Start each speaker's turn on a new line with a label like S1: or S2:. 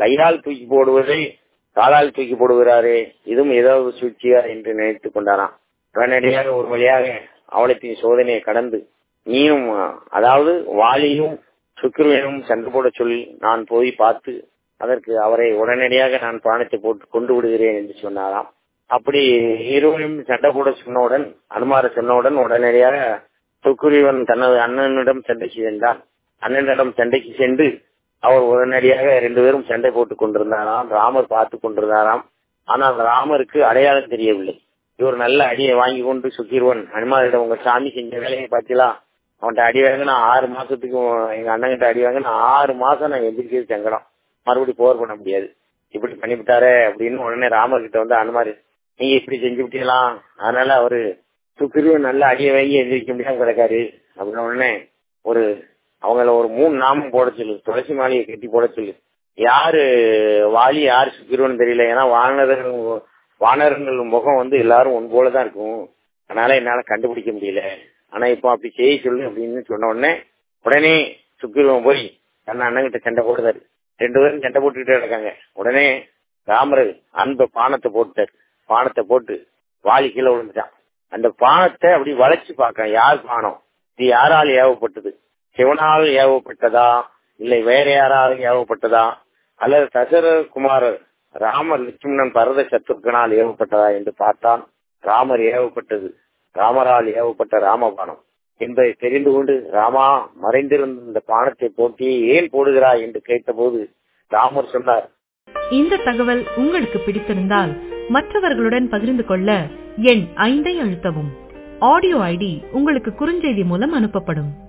S1: கையால் தூக்கி போடுவதை காலால் தூக்கி போடுகிறாரே இதுவும் ஏதாவது சூழ்ச்சியா என்று நினைத்துக் கொண்டாராம் உடனடியாக ஒரு வழியாக அவலத்தின் சோதனையை கடந்து நீயும் அதாவது வாலியும் சுக்கிரனும் சண்டை போட சொல்லி நான் போய் பார்த்து அதற்கு அவரை உடனடியாக நான் பானத்தை போட்டு கொண்டு விடுகிறேன் என்று சொன்னாராம் அப்படி இருவரும் சண்டை போட சொன்னவுடன் அனுமார சொன்னவுடன் உடனடியாக சுக்ரீவன் தனது அண்ணனிடம் சண்டைக்கு சென்றான் அண்ணனிடம் சண்டைக்கு சென்று அவர் உடனடியாக ரெண்டு பேரும் சண்டை போட்டுக் கொண்டிருந்தாராம் ராமர் பார்த்து கொண்டிருந்தாராம் ஆனால் ராமருக்கு அடையாளம் தெரியவில்லை இவர் நல்ல அடியை வாங்கி கொண்டு சுக்கிருவன் ஹனுமாரிடம் உங்க சாமி செஞ்ச வேலையை பார்த்தீங்களா அவன்கிட்ட அடி வாங்கினா ஆறு மாசத்துக்கு எங்க அண்ணன் கிட்ட அடி வாங்கினா ஆறு மாசம் நான் எந்திரிக்கிறது சங்கடம் மறுபடியும் போர் பண்ண முடியாது இப்படி பண்ணிவிட்டாரே அப்படின்னு உடனே ராமர் கிட்ட வந்து அனுமாரி நீங்க இப்படி செஞ்சு விட்டீங்களாம் அதனால அவரு சுக்கிருவன் நல்ல அடியை வாங்கி எந்திரிக்க முடியாம கிடக்காரு அப்படின்னு உடனே ஒரு அவங்கள ஒரு மூணு நாமம் போட சொல்லு துளசி மாலையை கட்டி போட சொல்லு யாரு வாலி யாரு சுக்கிருவன் தெரியல ஏன்னா வானர்கள் வானர்கள் முகம் வந்து எல்லாரும் ஒன் போலதான் இருக்கும் அதனால என்னால கண்டுபிடிக்க முடியல ஆனா இப்போ அப்படி செய்ய சொல்லு அப்படின்னு சொன்ன உடனே உடனே சுக்கிருவன் போய் தன்னை அண்ணன் கிட்ட சண்டை போடுதாரு ரெண்டு பேரும் சண்டை போட்டுக்கிட்டே இருக்காங்க உடனே ராமர் அந்த பானத்தை போட்டார் பானத்தை போட்டு வாலி கீழே விழுந்துட்டான் அந்த பானத்தை அப்படி வளைச்சு பார்க்க யார் பானம் இது யாரால் ஏவப்பட்டது சிவனால் ஏவப்பட்டதா இல்லை வேற யாரால் ஏவப்பட்டதா அல்லது தசரகுமாரர் ராமர் லட்சுமணன் பரத சத்துருக்கனால் ஏவப்பட்டதா என்று பார்த்தான் ராமர் ஏவப்பட்டது ராமரால் ஏவப்பட்ட ராமபானம் என்பதை தெரிந்து கொண்டு ராமா மறைந்திருந்த இந்த பானத்தை போட்டி ஏன் போடுகிறாய் என்று கேட்டபோது ராமர் சொன்னார்
S2: இந்த தகவல் உங்களுக்கு பிடித்திருந்தால் மற்றவர்களுடன் பகிர்ந்து கொள்ள எண் ஐந்தை அழுத்தவும் ஆடியோ ஐடி உங்களுக்கு குறுஞ்செய்தி மூலம் அனுப்பப்படும்